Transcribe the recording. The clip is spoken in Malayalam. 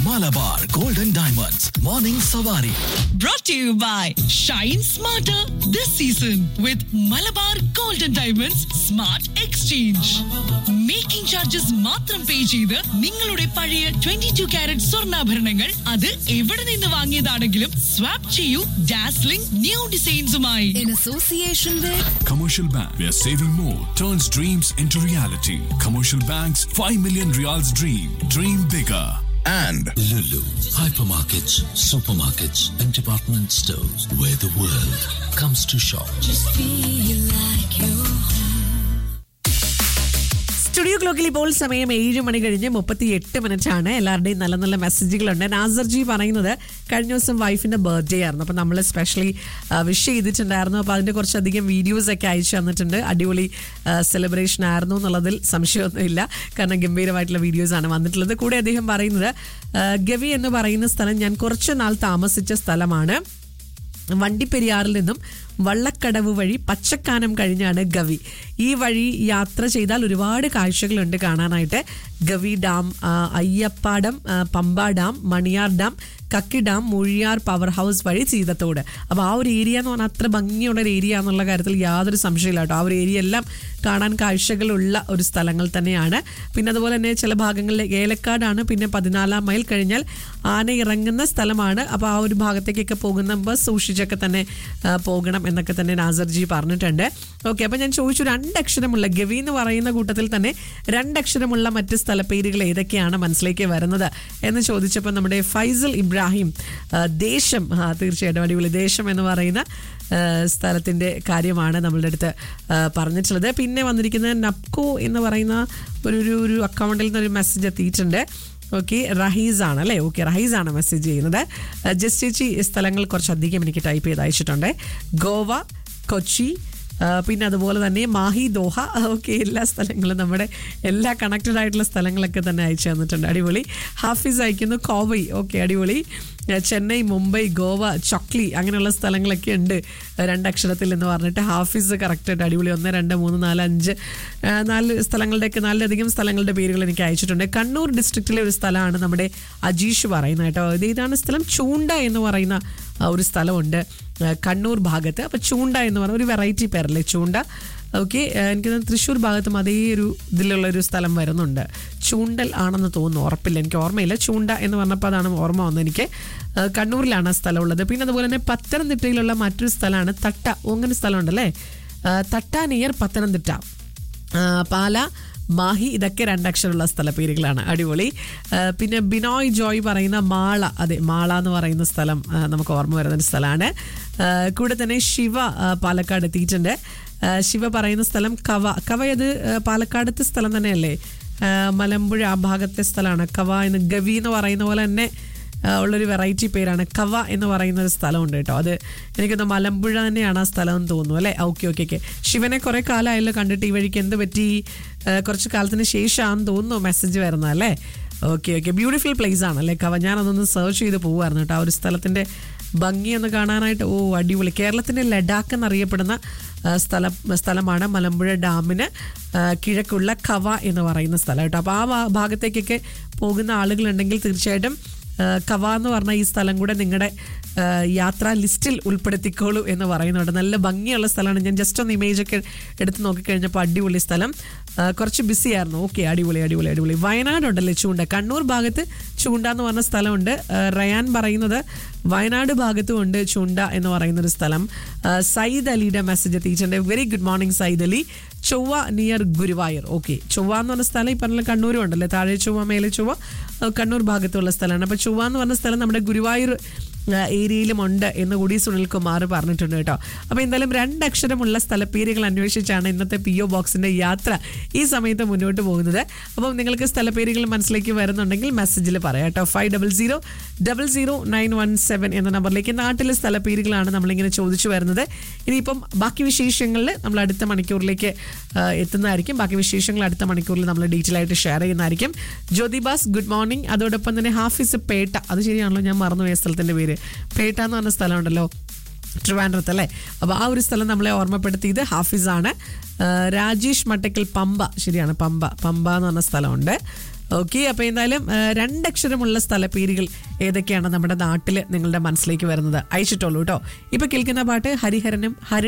മലബാർ ഗോൾഡൻ ഡയമണ്ട്സ് മോർണിംഗ് സവാരി brought to you by Shine Smarter this season with Malabar Golden Diamonds Smart Exchange. Making charges മാത്രം പേ ചെയ്ത് നിങ്ങളുടെ പഴയ ട്വന്റി ടു കാരറ്റ് സ്വർണ്ണാഭരണങ്ങൾ അത് എവിടെ നിന്ന് വാങ്ങിയതാണെങ്കിലും സ്വാപ്പ് ചെയ്യൂ ഡാസ്ലിംഗ് ന്യൂ ഡിസൈൻസുമായി in association with Commercial Bank, where saving more turns dreams into reality. Commercial Bank's 5 million reals dream. Dream bigger. and Lulu, hypermarkets, supermarkets, and department stores where the world comes to shop. Studio ക്ലോക്കിൽ ഇപ്പോൾ സമയം ഏഴ് മണി കഴിഞ്ഞ് മുപ്പത്തി എട്ട് മിനിറ്റ് ആണ് എല്ലാവരുടെയും നല്ല നല്ല മെസ്സേജുകളുണ്ട് നാസർജി പറയുന്നത് കഴിഞ്ഞ ദിവസം വൈഫിന്റെ ബർത്ത്ഡേ ആയിരുന്നു അപ്പോൾ നമ്മൾ സ്പെഷ്യലി വിഷ് ചെയ്തിട്ടുണ്ടായിരുന്നു അപ്പോൾ അതിന്റെ കുറച്ചധികം വീഡിയോസ് ഒക്കെ അയച്ചു തന്നിട്ടുണ്ട് അടിപൊളി സെലിബ്രേഷൻ ആയിരുന്നു എന്നുള്ളതിൽ സംശയമൊന്നുമില്ല കാരണം ഗംഭീരമായിട്ടുള്ള വീഡിയോസ് ആണ് വന്നിട്ടുള്ളത് കൂടെ അദ്ദേഹം പറയുന്നത് ആ, ഗവി എന്ന് പറയുന്ന സ്ഥലം ഞാൻ കുറച്ച് നാൾ താമസിച്ച സ്ഥലമാണ് വണ്ടിപ്പെരിയാറിൽ നിന്നും വള്ളക്കടവ് വഴി പച്ചക്കാനം കഴിഞ്ഞാണ് ഗവി ഈ വഴി യാത്ര ചെയ്താൽ ഒരുപാട് കാഴ്ചകളുണ്ട് കാണാനായിട്ട് ഗവി ഡാം ആ, അയ്യപ്പാടം ആ, Pamba dam Maniyar dam Kakki dam Moozhiyar power house വഴി ചീതത്തോട് അപ്പോൾ ആ ഒരു ഏരിയ എന്ന് പറഞ്ഞാൽ അത്ര ഭംഗിയുള്ള ഒരു ഏരിയ എന്നുള്ള കാര്യത്തിൽ യാതൊരു സംശയമില്ല കേട്ടോ ആ ഒരു ഏരിയ എല്ലാം കാണാൻ കാഴ്ചകളുള്ള ഒരു സ്ഥലങ്ങൾ തന്നെയാണ് പിന്നെ അതുപോലെ തന്നെ ചില ഭാഗങ്ങളിൽ ഏലക്കാടാണ് പിന്നെ പതിനാലാം മൈൽ കഴിഞ്ഞാൽ ആന ഇറങ്ങുന്ന സ്ഥലമാണ് അപ്പോൾ ആ ഒരു ഭാഗത്തേക്കൊക്കെ പോകുമ്പോൾ സൂക്ഷിച്ചൊക്കെ തന്നെ ആ, പോകണം എന്നൊക്കെ തന്നെ നാസർജി പറഞ്ഞിട്ടുണ്ട് ഓക്കെ അപ്പോൾ ഞാൻ ചോദിച്ചു രണ്ടക്ഷരമുള്ള ഗവി എന്ന് പറയുന്ന കൂട്ടത്തിൽ തന്നെ രണ്ടക്ഷരമുള്ള മറ്റ് സ്ഥലപ്പേരുകൾ ഏതൊക്കെയാണ് മനസ്സിലേക്ക് വരുന്നത് എന്ന് ചോദിച്ചപ്പോൾ നമ്മുടെ ഫൈസൽ ഇബ്രാഹിം ആ, ദേശം ആ, തീർച്ചയായിട്ടും അടിപൊളി ദേശം എന്ന് പറയുന്ന ആ, സ്ഥലത്തിന്റെ കാര്യമാണ് നമ്മളുടെ അടുത്ത് ആ, പറഞ്ഞിട്ടുള്ളത് പിന്നെ വന്നിരിക്കുന്നത് നപ്കോ എന്ന് പറയുന്ന ഒരു ഒരു ഒരു അക്കൗണ്ടിൽ നിന്ന് ഒരു മെസ്സേജ് എത്തിയിട്ടുണ്ട് ഓക്കെ റഹീസ് ആണ് അല്ലേ ഓക്കെ റഹീസ് ആണ് മെസ്സേജ് ചെയ്യുന്നത് ആ, ജസ്റ്റ് ചേച്ചി ഈ സ്ഥലങ്ങൾ കുറച്ചധികം എനിക്ക് ടൈപ്പ് ചെയ്ത് അയച്ചിട്ടുണ്ട് ഗോവ കൊച്ചി ആ, പിന്നെ അതുപോലെ തന്നെ മാഹി ദോഹ ഓക്കെ എല്ലാ സ്ഥലങ്ങളും നമ്മുടെ എല്ലാ കണക്റ്റഡ് ആയിട്ടുള്ള സ്ഥലങ്ങളൊക്കെ തന്നെ അയച്ചു തന്നിട്ടുണ്ട് അടിപൊളി ഹാഫിസ് അയക്കുന്നു കോവൈ ഓക്കെ അടിപൊളി ആ, ചെന്നൈ മുംബൈ ഗോവ ചൊക്ലി അങ്ങനെയുള്ള സ്ഥലങ്ങളൊക്കെ ഉണ്ട് രണ്ടക്ഷരത്തിൽ എന്ന് പറഞ്ഞിട്ട് ഹാഫിസ് കറക്റ്റായിട്ട് അടിപൊളി ഒന്ന് രണ്ട് മൂന്ന് നാല് അഞ്ച് ആ, നാല് സ്ഥലങ്ങളുടെയൊക്കെ നാലിലധികം സ്ഥലങ്ങളുടെ പേരുകൾ എനിക്ക് അയച്ചിട്ടുണ്ട് കണ്ണൂർ ഡിസ്ട്രിക്റ്റിലെ ഒരു സ്ഥലമാണ് നമ്മുടെ അജീഷ് പറയുന്നത് കേട്ടോ ഇത് ഇതാണ് സ്ഥലം ചൂണ്ട എന്ന് പറയുന്ന ആ, ഒരു സ്ഥലമുണ്ട് ആ, കണ്ണൂർ ഭാഗത്ത് അപ്പോൾ ചൂണ്ട എന്ന് പറഞ്ഞ ഒരു വെറൈറ്റി പേരല്ലേ ചൂണ്ട ഓക്കെ എനിക്ക് തോന്നുന്നു തൃശ്ശൂർ ഭാഗത്തും അതേ ഒരു ഇതിലുള്ള ഒരു സ്ഥലം വരുന്നുണ്ട് ചൂണ്ടൽ ആണെന്ന് തോന്നുന്നു ഉറപ്പില്ല എനിക്ക് ഓർമ്മയില്ല ചൂണ്ട എന്ന് പറഞ്ഞപ്പോൾ അതാണ് ഓർമ്മ വന്നത് എനിക്ക് ആ, കണ്ണൂരിലാണ് ആ സ്ഥലമുള്ളത് പിന്നെ അതുപോലെ തന്നെ പത്തനംതിട്ടയിലുള്ള മറ്റൊരു സ്ഥലമാണ് തട്ട ഓ, അങ്ങനെ സ്ഥലമുണ്ടല്ലേ ആ, തട്ട നിയർ പത്തനംതിട്ട ആ, പാല മാഹി ഇതൊക്കെ രണ്ടക്ഷരമുള്ള സ്ഥലപ്പേരുകളാണ് അടിപൊളി ആ, പിന്നെ ബിനോയ് ജോയ് പറയുന്ന മാള അതെ മാള എന്ന് പറയുന്ന സ്ഥലം ആ, നമുക്ക് ഓർമ്മ വരുന്ന ഒരു സ്ഥലമാണ് ആ, കൂടെ തന്നെ ശിവ ആ, പാലക്കാട് എത്തിയിട്ടുണ്ട് ആ, ശിവ പറയുന്ന സ്ഥലം കവ കവ ഇത് ആ, പാലക്കാടത്തെ സ്ഥലം തന്നെയല്ലേ ആ, മലമ്പുഴ ആ ഭാഗത്തെ സ്ഥലമാണ് കവ എന്ന് ഗവി എന്ന് പറയുന്ന പോലെ തന്നെ ആ, ഉള്ളൊരു വെറൈറ്റി പേരാണ് കവ എന്ന് പറയുന്ന ഒരു സ്ഥലമുണ്ട് കേട്ടോ അത് എനിക്കൊന്ന് മലമ്പുഴ തന്നെയാണ് ആ സ്ഥലം എന്ന് തോന്നുന്നു അല്ലേ ഓക്കെ ഓക്കെ ഓക്കെ ശിവനെ കുറെ കാലമായല്ലോ കണ്ടിട്ട് ഈ വഴിക്ക് എന്ത് പറ്റി ആ, കുറച്ച് കാലത്തിന് ശേഷമാണെന്ന് തോന്നുന്നു മെസ്സേജ് വരുന്നത് അല്ലേ ഓക്കെ ഓക്കെ ബ്യൂട്ടിഫുൾ പ്ലേസ് ആണ് അല്ലേ കവ ഞാനതൊന്ന് സെർച്ച് ചെയ്ത് പോവായിരുന്നു കേട്ടോ ആ ഒരു സ്ഥലത്തിന്റെ ഭംഗി ഒന്ന് കാണാനായിട്ട് ഓ അടിപൊളി കേരളത്തിന്റെ ലഡാക്ക് എന്നറിയപ്പെടുന്ന ആ, സ്ഥലം സ്ഥലമാണ് മലമ്പുഴ ഡാമിന് ആ, കിഴക്കുള്ള കവ എന്ന് പറയുന്ന സ്ഥലം കേട്ടോ അപ്പോൾ ആ ഭാ- ഭാഗത്തേക്കൊക്കെ പോകുന്ന ആളുകളുണ്ടെങ്കിൽ തീർച്ചയായിട്ടും ആ, കവ എന്ന് പറഞ്ഞ ഈ സ്ഥലം കൂടെ നിങ്ങളുടെ ആ, യാത്രാ ലിസ്റ്റിൽ ഉൾപ്പെടുത്തിക്കോളൂ എന്ന് പറയുന്നുണ്ട് നല്ല ഭംഗിയുള്ള സ്ഥലമാണ് ഞാൻ ജസ്റ്റ് ഒന്ന് ഇമേജ് ഒക്കെ എടുത്ത് നോക്കിക്കഴിഞ്ഞപ്പോൾ അടിപൊളി സ്ഥലം ആ, കുറച്ച് ബിസി ആയിരുന്നു ഓക്കെ അടിപൊളി അടിപൊളി അടിപൊളി വയനാട് ഉണ്ടല്ലേ ചൂണ്ട കണ്ണൂർ ഭാഗത്ത് ചൂണ്ട എന്ന് പറഞ്ഞ സ്ഥലമുണ്ട് ആ, റയാൻ പറയുന്നത് വയനാട് ഭാഗത്തും ഉണ്ട് ചൂണ്ട എന്ന് പറയുന്ന ഒരു സ്ഥലം ആ, സയ്യിദ് അലിയുടെ മെസ്സേജ് എത്തിയിട്ടുണ്ട് very good morning Sayyid Ali Chowwa near Guruvayur okay ചൊവ്വ എന്ന് പറഞ്ഞ സ്ഥലം ഈ പറഞ്ഞ കണ്ണൂരും ഉണ്ടല്ലേ താഴെ ചൊവ്വ മേലെ ചൊവ്വ ആ, കണ്ണൂർ ഭാഗത്തുള്ള സ്ഥലമാണ് അപ്പോൾ ചൊവ്വ എന്ന് പറഞ്ഞ സ്ഥലം നമ്മുടെ ഗുരുവായൂർ ആ, ഏരിയയിലുമുണ്ട് എന്ന് കൂടി സുനിൽ കുമാർ പറഞ്ഞിട്ടുണ്ട് കേട്ടോ അപ്പോൾ എന്തായാലും രണ്ടക്ഷരമുള്ള സ്ഥലപ്പേരുകൾ അന്വേഷിച്ചാണ് ഇന്നത്തെ പി ഒ ബോക്സിന്റെ യാത്ര ഈ സമയത്ത് മുന്നോട്ട് പോകുന്നത് അപ്പം നിങ്ങൾക്ക് സ്ഥലപ്പേരുകൾ മനസ്സിലേക്ക് വരുന്നുണ്ടെങ്കിൽ മെസ്സേജിൽ പറയാം കേട്ടോ five double zero double zero nine one seven എന്ന നമ്പറിലേക്ക് നാട്ടിലെ സ്ഥലപ്പേരുകളാണ് നമ്മളിങ്ങനെ ചോദിച്ചു വരുന്നത് ഇനിയിപ്പം ബാക്കി വിശേഷങ്ങളിൽ നമ്മൾ അടുത്ത മണിക്കൂറിലേക്ക് ആ, എത്തുന്നതായിരിക്കും ബാക്കി വിശേഷങ്ങൾ അടുത്ത മണിക്കൂറിൽ നമ്മൾ ഡീറ്റെയിൽ ആയിട്ട് ഷെയർ ചെയ്യുന്നതായിരിക്കും ജ്യോതിബാസ് ഗുഡ് മോർണിംഗ് അതോടൊപ്പം തന്നെ ഹാഫിസ് പേട്ട അത് ശരിയാണല്ലോ ഞാൻ മറന്നുപോയ സ്ഥലത്തിന്റെ പേര് പേട്ട എന്ന് പറഞ്ഞ സ്ഥലമുണ്ടല്ലോ ട്രിവാൻഡ്രത്ത് അല്ലേ അപ്പോൾ ആ ഒരു സ്ഥലം നമ്മളെ ഓർമ്മപ്പെടുത്തിയത് ഹാഫിസാണ് ആ, രാജേഷ് മട്ടക്കൽ പമ്പ ശരിയാണ് പമ്പ പമ്പ എന്ന് പറഞ്ഞ സ്ഥലമുണ്ട് ഓക്കെ അപ്പൊ എന്തായാലും ആ, രണ്ടക്ഷരമുള്ള സ്ഥലപ്പേരുകൾ ഏതൊക്കെയാണ് നമ്മുടെ നാട്ടിൽ നിങ്ങളുടെ മനസ്സിലേക്ക് വരുന്നത് അയച്ചിട്ടുള്ളൂ കേട്ടോ ഇപ്പൊ കേൾക്കുന്ന പാട്ട് ഹരിഹരനും ഹരി